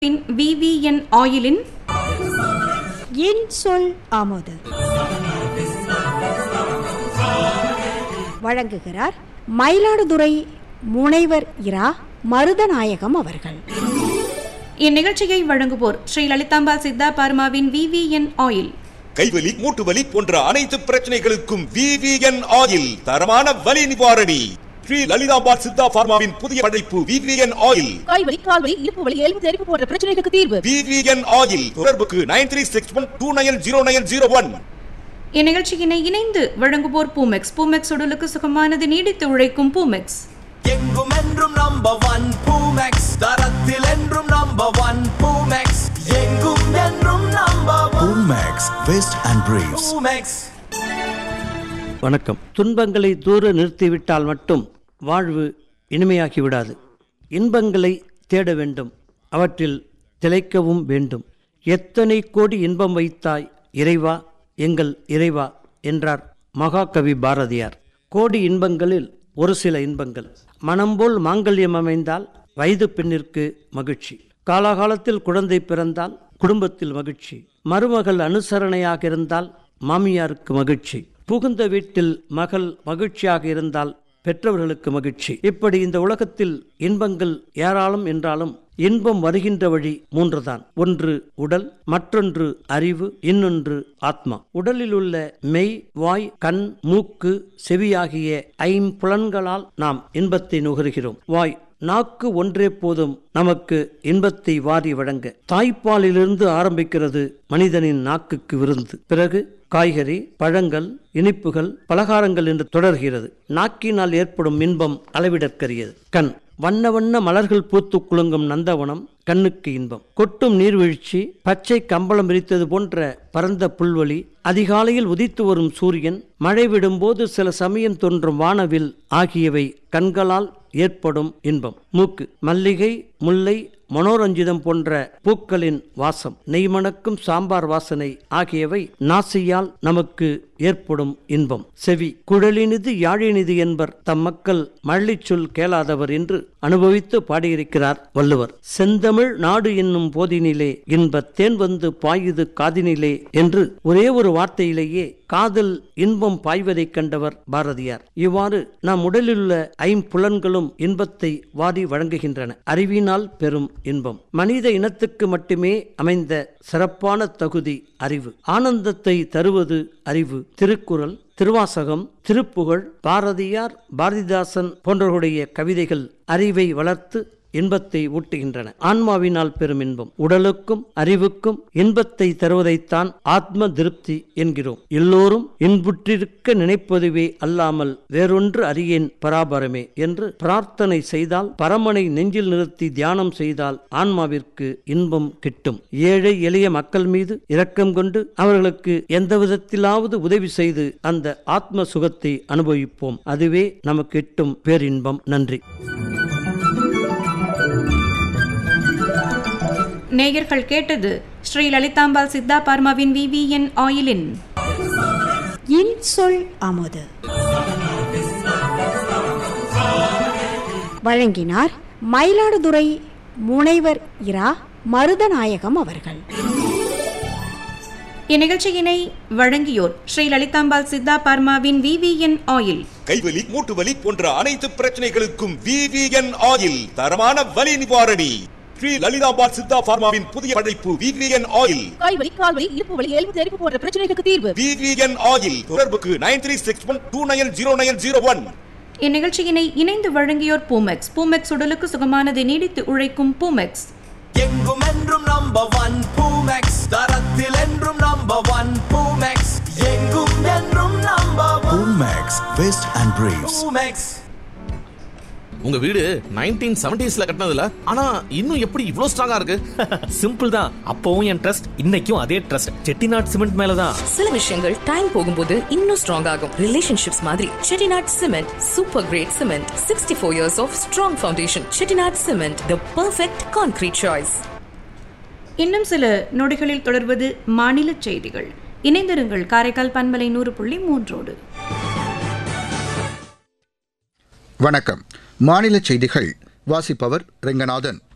பின் VVN ஆயிலின் என் சொல் ஆமோது வழங்குகிறார் மயிலாடுதுறை முனைவர் இரா மருதநாயகம் அவர்கள் இந்நிகழ்ச்சியை வழங்குவோர் ஸ்ரீ லலிதாம்பாள் சித்தா பார்மாவின் விவிஎன் ஆயில் கைவலி மூட்டு வலி போன்ற அனைத்து பிரச்சனைகளுக்கும் விவிஎன் ஆயில் தரமான வலி நிவாரணி ஸ்ரீ லலிதாபாத் சித்தா பார்மாவின் புதிய படைப்பு விவிஎன் ஆயில் காய்வலி கால்வலி இடுப்பு வலி எலும்பு தெரிப்பு போன்ற பிரச்சனைகளுக்கு தீர்வு விவிஎன் ஆயில் தொடர்புக்கு nine three six one two nine zero nine zero one இந்நிகழ்ச்சியினை இணைந்து வழங்குவோர் பூமெக்ஸ் பூமெக்ஸ் உடலுக்கு சுகமானது நீடித்து உழைக்கும் பூமெக்ஸ் எங்கும் என்றும் நம்பர் ஒன் பூமெக்ஸ் தரத்தில் என்றும் நம்பர் ஒன் பூமெக்ஸ் எங்கும் என்றும் number one Max Vest and Briefs. Poomex வணக்கம் துன்பங்களை தூர நிறுத்திவிட்டால் மட்டும் வாழ்வு இனிமையாகி விடாது இன்பங்களை தேட வேண்டும் அவற்றில் திளைக்கவும் வேண்டும் எத்தனை கோடி இன்பம் வைத்தாய் இறைவா எங்கள் இறைவா என்றார் மகாகவி பாரதியார் கோடி இன்பங்களில் ஒரு சில இன்பங்கள் மனம்போல் மாங்கல்யம் அமைந்தால் வயது பெண்ணிற்கு மகிழ்ச்சி காலாகாலத்தில் குழந்தை பிறந்தால் குடும்பத்தில் மகிழ்ச்சி மருமகள் அனுசரணையாக இருந்தால் மாமியாருக்கு மகிழ்ச்சி புகுந்த வீட்டில் மகள் மகிழ்ச்சியாக இருந்தால் பெற்றவர்களுக்கு மகிழ்ச்சி இப்படி இந்த உலகத்தில் இன்பங்கள் ஏராளம் என்றாலும் இன்பம் வருகின்ற வழி மூன்றுதான் ஒன்று உடல் மற்றொன்று அறிவு இன்னொன்று ஆத்மா உடலில் உள்ள மெய் வாய் கண் மூக்கு செவி ஆகிய ஐம்புலன்களால் நாம் இன்பத்தை நுகர்கிறோம் வாய் நாக்கு ஒன்றே போதும் நமக்கு இன்பத்தை வாரி வழங்க தாய்ப்பாலிலிருந்து ஆரம்பிக்கிறது மனிதனின் நாக்குக்கு விருந்து பிறகு காய்கறி பழங்கள் இனிப்புகள் பலகாரங்கள் என்று தொடர்கிறது நாக்கினால் ஏற்படும் இன்பம் அளவிடற்கரியது கண் வண்ண வண்ண மலர்கள் பூத்து குலுங்கும் நந்தவனம் கண்ணுக்கு இன்பம் கொட்டும் நீர்வீழ்ச்சி பச்சை கம்பளம் விரித்தது போன்ற பரந்த புல்வெளி அதிகாலையில் உதித்து வரும் சூரியன் மழை விடும்போது சில சமயம் தோன்றும் வானவில் ஆகியவை கண்களால் ஏற்படும் இன்பம் மூக்கு மல்லிகை முல்லை மனோரஞ்சிதம் போன்ற பூக்களின் வாசம் நெய்மணக்கும் சாம்பார் வாசனை ஆகியவை நாசியால் நமக்கு ஏற்படும் இன்பம் செவி குழலினிது யாழினிது என்பர் தம் மக்கள் மள்ளிச் சொல் கேளாதவர் என்று அனுபவித்து பாடியிருக்கிறார் வள்ளுவர் செந்தமிழ் நாடு என்னும் போதினிலே இன்பத் தேன் வந்து பாயுது காதினிலே என்று ஒரே ஒரு வார்த்தையிலேயே காதல் இன்பம் பாய்வதைக் கண்டவர் பாரதியார் இவ்வாறு நம் உடலிலுள்ள ஐம்புலன்களும் இன்பத்தை வாரி வழங்குகின்றன அறிவினால் பெறும் இன்பம் மனித இனத்துக்கு மட்டுமே அமைந்த சிறப்பான தகுதி அறிவு ஆனந்தத்தை தருவது அறிவு திருக்குறள் திருவாசகம் திருப்புகழ் பாரதியார் பாரதிதாசன் போன்றவர்களுடைய கவிதைகள் அறிவை வளர்த்து இன்பத்தை ஊட்டுகின்றன ஆன்மாவினால் பெறும் இன்பம் உடலுக்கும் அறிவுக்கும் இன்பத்தை தருவதைத்தான் ஆத்ம திருப்தி என்கிறோம் எல்லோரும் இன்புற்றிருக்க நினைப்பதுவே அல்லாமல் வேறொன்று அறியேன் பராபரமே என்று பிரார்த்தனை செய்தால் பரமனை நெஞ்சில் நிறுத்தி தியானம் செய்தால் ஆன்மாவிற்கு இன்பம் கிட்டும் ஏழை எளிய மக்கள் மீது இரக்கம் கொண்டு அவர்களுக்கு எந்த விதத்திலாவது உதவி செய்து அந்த ஆத்ம சுகத்தை அனுபவிப்போம் அதுவே நமக்கு கிட்டும் பேரின்பம் நன்றி நேயர்கள் கேட்டது ஸ்ரீ லலிதாம்பாள் சித்தா பார்மாவின் விவிஎன் ஆயிலின் என் சொல் ஆமோது வழங்கினார் மயிலாடுதுறை முனைவர் இரா மருதநாயகம் அவர்கள் இந்நிகழ்ச்சியினை வழங்கியோர் ஸ்ரீ லலிதாம்பாள் சித்தா பார்மாவின் விவிஎன் ஆயில் கைவலி மூட்டு வலி போன்ற அனைத்து பிரச்சனைகளுக்கும் விவிஎன் ஆயில் தரமான வலி நிவாரணி ஸ்ரீ லலிதாபாத் சித்தா பார்மாவின் புதிய படைப்பு விவிஎன் ஆயில் காய்வலி கால்வலி இடுப்பு வலி எலும்பு தெரிப்பு போன்ற பிரச்சனைகளுக்கு தீர்வு விவிஎன் ஆயில் தொடர்புக்கு nine three six one two nine zero nine zero one இந்நிகழ்ச்சியினை இணைந்து வழங்கியோர் பூமெக்ஸ் பூமெக்ஸ் உடலுக்கு சுகமானது நீடித்து உழைக்கும் பூமெக்ஸ் எங்கும் என்றும் நம்பர் ஒன் பூமெக்ஸ் தரத்தில் என்றும் நம்பர் ஒன் பூமெக்ஸ் எங்கும் என்றும் number one Max Vest and Briefs. Poomex உங்க வீடு நைன்டீன் செவன்டிஸ்ல கட்டினதுல ஆனா இன்னும் எப்படி இவ்ளோ ஸ்ட்ராங்கா இருக்கு சிம்பிள் தான் அப்பவும் என் ட்ரஸ்ட் இன்னைக்கும் அதே ட்ரஸ்ட் செட்டிநாட் சிமெண்ட் மேலதான் சில விஷயங்கள் டைம் போகும்போது இன்னும் ஸ்ட்ராங் ஆகும் ரிலேஷன்ஷிப்ஸ் மாதிரி Chettinad cement super grade cement sixty four years of strong foundation Chettinad cement the perfect concrete choice இன்னும் சில நொடிகளில் தொடர்வது மாநில செய்திகள் இணைந்திருங்கள் காரைக்கால் பண்பலை நூறு புள்ளி மூன்றோடு வணக்கம் மாநில செய்திகள் வாசிப்பவர் ரெங்கநாதன்